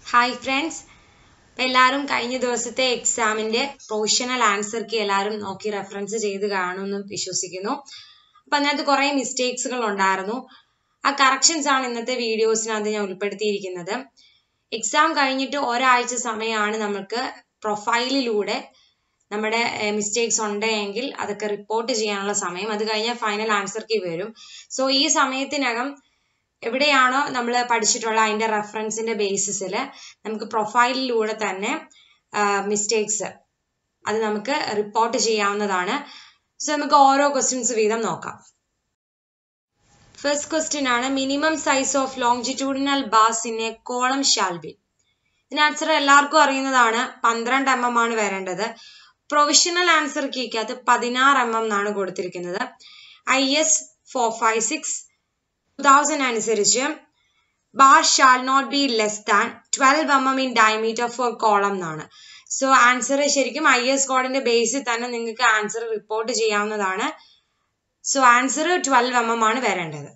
Hi friends എല്ലാവരും കഴിഞ്ഞ ദിവസത്തെ എക്സാമിന്റെ പ്രൊവിഷണൽ ആൻസർ കീ എല്ലാവരും നോക്കി റെഫറൻസ് ചെയ്ത് കാണുമെന്ന് വിശ്വസിക്കുന്നു അപ്പൊ അതിനകത്ത് കുറെ മിസ്റ്റേക്സുകൾ ഉണ്ടായിരുന്നു ആ കറക്ഷൻസ് ആണ് ഇന്നത്തെ വീഡിയോസിനകത്ത് ഞാൻ ഉൾപ്പെടുത്തിയിരിക്കുന്നത് എക്സാം കഴിഞ്ഞിട്ട് ഒരാഴ്ച സമയമാണ് നമുക്ക് പ്രൊഫൈലിലൂടെ നമ്മുടെ മിസ്റ്റേക്സ് ഉണ്ടെങ്കിൽ അതൊക്കെ റിപ്പോർട്ട് ചെയ്യാനുള്ള സമയം അത് കഴിഞ്ഞാൽ ഫൈനൽ ആൻസർ കീ വരും സോ ഈ സമയത്തിനകം എവിടെയാണോ നമ്മൾ പഠിച്ചിട്ടുള്ള അതിന്റെ റെഫറൻസിന്റെ ബേസിസിൽ നമുക്ക് പ്രൊഫൈലിലൂടെ തന്നെ മിസ്റ്റേക്സ് അത് നമുക്ക് റിപ്പോർട്ട് ചെയ്യാവുന്നതാണ് സോ നമുക്ക് ഓരോ ക്വസ്റ്റ്യൻസ് വീതം നോക്കാം ഫസ്റ്റ് ക്വസ്റ്റ്യൻ ആണ് minimum size of longitudinal bars in a column shall be ഇതിന് ആൻസർ എല്ലാവർക്കും അറിയുന്നതാണ് പന്ത്രണ്ട് എം എം ആണ് വരേണ്ടത് പ്രൊവിഷണൽ ആൻസർ കീക്കകത്ത് പതിനാറ് എം എം എന്നാണ് കൊടുത്തിരിക്കുന്നത് I S four five six two thousand അനുസരിച്ച് bar shall not be less than twelve M M in diameter for column എന്നാണ് സോ ആൻസർ ശരിക്കും ഐ എസ് കോഡിന്റെ ബേസിൽ തന്നെ നിങ്ങൾക്ക് ആൻസർ റിപ്പോർട്ട് ചെയ്യാവുന്നതാണ് so answer twelve M M ആണ് വരേണ്ടത്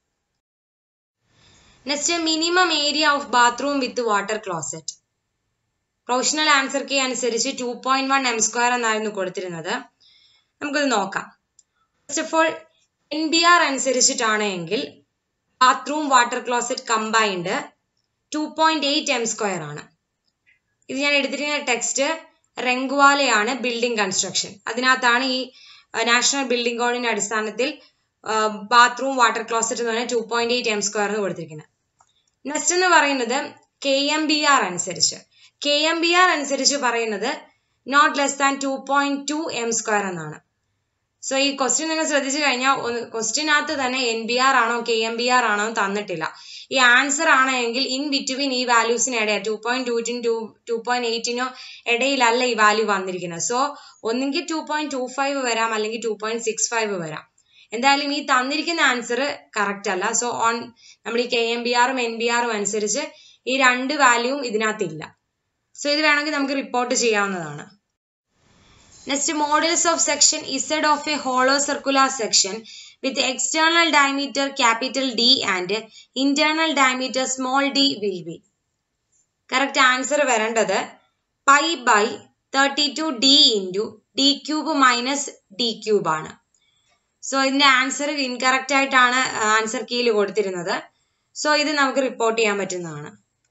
next minimum area of bathroom with water closet professional answer key അനുസരിച്ച് two point one M square എന്നായിരുന്നു കൊടുത്തിരുന്നത് നമുക്കിത് നോക്കാം first of all N B R അനുസരിച്ചിട്ടാണ് എങ്കിൽ bathroom water closet combined two point eight M square ആണ് ഇത് ഞാൻ എടുത്തിരിക്കുന്ന ടെക്സ്റ്റ് റെങ്കുവാലയാണ് ബിൽഡിംഗ് കൺസ്ട്രക്ഷൻ അതിനകത്താണ് ഈ നാഷണൽ ബിൽഡിംഗ് കോഡിന്റെ അടിസ്ഥാനത്തിൽ ബാത്റൂം വാട്ടർ ക്ലോസറ്റ് എന്ന് പറഞ്ഞാൽ two point eight M square എന്ന് കൊടുത്തിരിക്കുന്നത് നെക്സ്റ്റ് എന്ന് പറയുന്നത് കെ എം ബി ആർ അനുസരിച്ച് കെ എം ബി ആർ അനുസരിച്ച് പറയുന്നത് not less than two point two M square എന്നാണ് സോ ഈ ക്വസ്റ്റ്യൻ നിങ്ങൾ ശ്രദ്ധിച്ചു കഴിഞ്ഞാൽ ക്വസ്റ്റ്യനകത്ത് തന്നെ എൻ ബി ആർ ആണോ കെ എം ബി ആർ ആണോ തന്നിട്ടില്ല ഈ ആൻസർ ആണെങ്കിൽ ഇൻ ബിറ്റ്വീൻ ഈ വാല്യൂസിന് ഇടയിൽ ടു പോയിന്റ് ടൂറ്റിനും ടു ടു പോയിന്റ് എയ്റ്റിനോ ഇടയിലല്ല ഈ വാല്യൂ വന്നിരിക്കുന്നത് സോ ഒന്നുകിൽ ടു പോയിന്റ് ടു ഫൈവ് വരാം അല്ലെങ്കിൽ ടു പോയിന്റ് സിക്സ് ഫൈവ് വരാം എന്തായാലും ഈ തന്നിരിക്കുന്ന ആൻസർ കറക്റ്റ് അല്ല സോ ഓൺ നമ്മൾ ഈ കെ എം ബി ആറും എൻ ബി ആറും അനുസരിച്ച് ഈ രണ്ട് വാല്യൂവും ഇതിനകത്തില്ല സോ ഇത് വേണമെങ്കിൽ നമുക്ക് റിപ്പോർട്ട് ചെയ്യാവുന്നതാണ് next models of section Z of a hollow circular section with external diameter capital D and internal diameter small D will be correct answer വരേണ്ടത് pi by thirty two D into D cube minus D cube ആണ് so ഇതിന്റെ answer incorrect ആയിട്ടാണ് answer കീയിൽ കൊടുത്തിരുന്നത് so ഇത് നമുക്ക് report ചെയ്യാൻ പറ്റുന്നതാണ്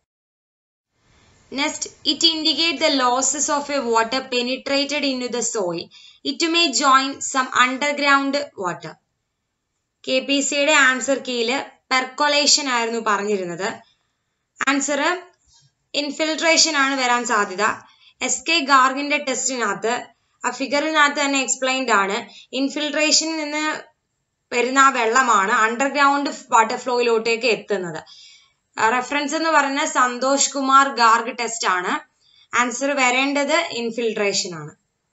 Next, it indicates the losses of a water penetrated into the soil. It may join some underground water. K P സിയുടെ ആൻസർ കീയില് പെർക്കൊലേഷൻ ആയിരുന്നു പറഞ്ഞിരുന്നത് ആൻസർ ഇൻഫിൽട്രേഷൻ ആണ് വരാൻ സാധ്യത എസ് കെ ഗാർഗിന്റെ ടെസ്റ്റിനകത്ത് ആ ഫിഗറിനകത്ത് തന്നെ എക്സ്പ്ലെയിൻഡ് ആണ് ഇൻഫിൽട്രേഷനിൽ നിന്ന് വരുന്ന ആ വെള്ളമാണ് അണ്ടർഗ്രൗണ്ട് വാട്ടർ ഫ്ലോയിലോട്ടേക്ക് എത്തുന്നത് റെഫറൻസ് എന്ന് പറയുന്നത് സന്തോഷ് കുമാർ ഗാർഗ് ടെസ്റ്റ് ആണ് ആൻസർ വരേണ്ടത് ഇൻഫിൽട്രേഷൻ ആണ്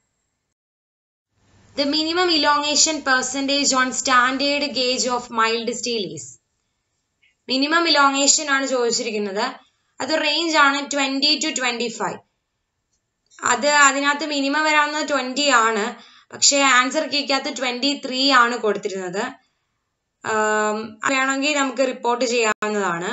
the minimum elongation percentage on standard gauge of mild steel is minimum elongation ആണ് ചോദിച്ചിരിക്കുന്നത് അത് റേഞ്ച് ആണ് ട്വന്റി ടു ട്വന്റി ഫൈവ് അത് അതിനകത്ത് മിനിമം വരാവുന്നത് ട്വന്റി ആണ് പക്ഷെ ആൻസർ കീക്കകത്ത് ട്വന്റി ത്രീ ആണ് കൊടുത്തിരുന്നത് വേണമെങ്കിൽ നമുക്ക് റിപ്പോർട്ട് ചെയ്യാവുന്നതാണ്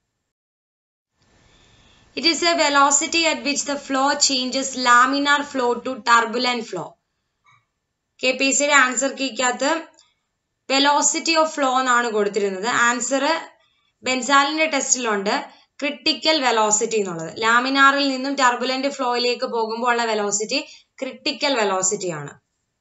It is a velocity at which the flow changes laminar flow to turbulent flow. K P സിയുടെ ആൻസർ കീക്കകത്ത് വെലോസിറ്റി ഓഫ് ഫ്ലോ എന്നാണ് കൊടുത്തിരുന്നത് ആൻസർ ബെൻസാലിന്റെ ടെസ്റ്റിലുണ്ട് ക്രിട്ടിക്കൽ വെലോസിറ്റി എന്നുള്ളത് ലാമിനാറിൽ നിന്നും ടർബുലന്റ് ഫ്ലോയിലേക്ക് പോകുമ്പോൾ ഉള്ള വെലോസിറ്റി ക്രിട്ടിക്കൽ വെലോസിറ്റി ആണ്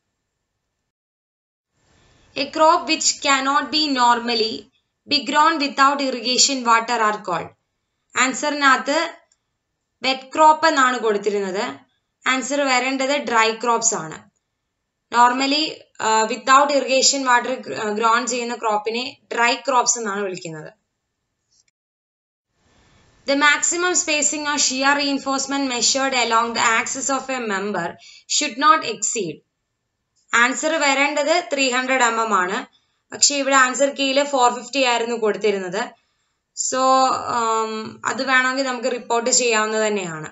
a crop which cannot be normally be grown without irrigation water are called ആൻസറിനകത്ത് വെറ്റ് ക്രോപ്പ് എന്നാണ് കൊടുത്തിരുന്നത് ആൻസർ വരേണ്ടത് ഡ്രൈ ക്രോപ്സ് ആണ് normally without irrigation water grown ചെയ്യുന്ന ക്രോപ്പിനെ ഡ്രൈ ക്രോപ്സ് എന്നാണ് വിളിക്കുന്നത് the maximum spacing of shear reinforcement measured along the axis of a member should not exceed answer വരേണ്ടത് ത്രീ ഹൺഡ്രഡ് എം എം ആണ് പക്ഷെ ഇവിടെ ആൻസർ കീയില് ഫോർ ഫിഫ്റ്റി ആയിരുന്നു കൊടുത്തിരുന്നത് സോ അത് വേണമെങ്കിൽ നമുക്ക് റിപ്പോർട്ട് ചെയ്യാവുന്നത് തന്നെയാണ്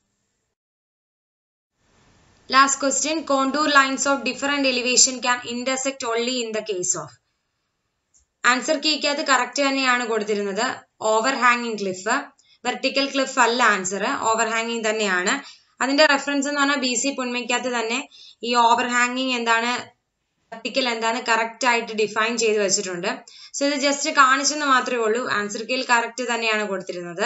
last question contour lines of different elevation can intersect only in the case of answer കീക്കകത്ത് കറക്റ്റ് തന്നെയാണ് കൊടുത്തിരുന്നത് ഓവർ ഹാങ്ങിങ് ക്ലിഫ് വെർട്ടിക്കൽ ക്ലിഫ് അല്ല ആൻസർ ഓവർ ഹാങ്ങിങ് തന്നെയാണ് അതിന്റെ റെഫറൻസ് എന്ന് പറഞ്ഞാൽ ബി സി പുണ്മയ്ക്കകത്ത് തന്നെ ഈ ഓവർ ഹാങ്ങിങ് എന്താണ് വെർട്ടിക്കൽ എന്താണ് കറക്റ്റ് ആയിട്ട് ഡിഫൈൻ ചെയ്ത് വെച്ചിട്ടുണ്ട് സോ ഇത് ജസ്റ്റ് കാണിച്ചെന്ന് മാത്രമേ ഉള്ളൂ ആൻസർ കീയിൽ കറക്റ്റ് തന്നെയാണ് കൊടുത്തിരുന്നത്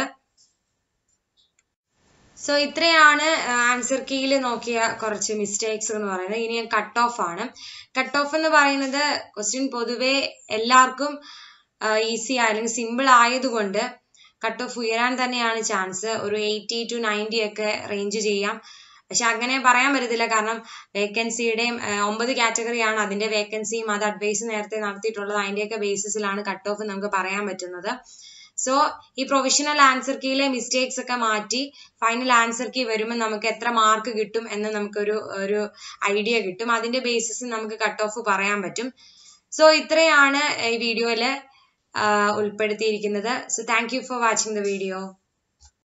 സോ ഇത്രയാണ് ആൻസർ കീയിൽ നോക്കിയ കുറച്ച് മിസ്റ്റേക്സ് എന്ന് പറയുന്നത് ഇനി കട്ട് ഓഫ് ആണ് കട്ട് ഓഫ് എന്ന് പറയുന്നത് ക്വസ്റ്റ്യൻ പൊതുവെ എല്ലാവർക്കും ഈസി അല്ലെങ്കിൽ സിമ്പിൾ ആയതുകൊണ്ട് കട്ട് ഓഫ് ഉയരാൻ തന്നെയാണ് ചാൻസ് ഒരു എയ്റ്റി ടു നയൻറ്റി ഒക്കെ റേഞ്ച് ചെയ്യാം പക്ഷെ അങ്ങനെ പറയാൻ പറ്റത്തില്ല കാരണം വേക്കൻസിയുടെയും ഒമ്പത് കാറ്റഗറിയാണ് അതിന്റെ വേക്കൻസിയും അത് അഡ്വൈസ് നേരത്തെ നടത്തിയിട്ടുള്ളത് അതിന്റെയൊക്കെ ബേസിസിലാണ് കട്ട് ഓഫ് നമുക്ക് പറയാൻ പറ്റുന്നത് സോ ഈ പ്രൊവിഷണൽ ആൻസർ കീയിലെ മിസ്റ്റേക്സ് ഒക്കെ മാറ്റി ഫൈനൽ ആൻസർ കീ വരുമ്പോൾ നമുക്ക് എത്ര മാർക്ക് കിട്ടും എന്ന് നമുക്കൊരു ഒരു ഐഡിയ കിട്ടും അതിന്റെ ബേസിസിൽ നമുക്ക് കട്ട് ഓഫ് പറയാൻ പറ്റും സോ ഇത്രയാണ് ഈ വീഡിയോയിൽ ഉൾപ്പെടുത്തിയിരിക്കുന്നത് so thank you for watching the video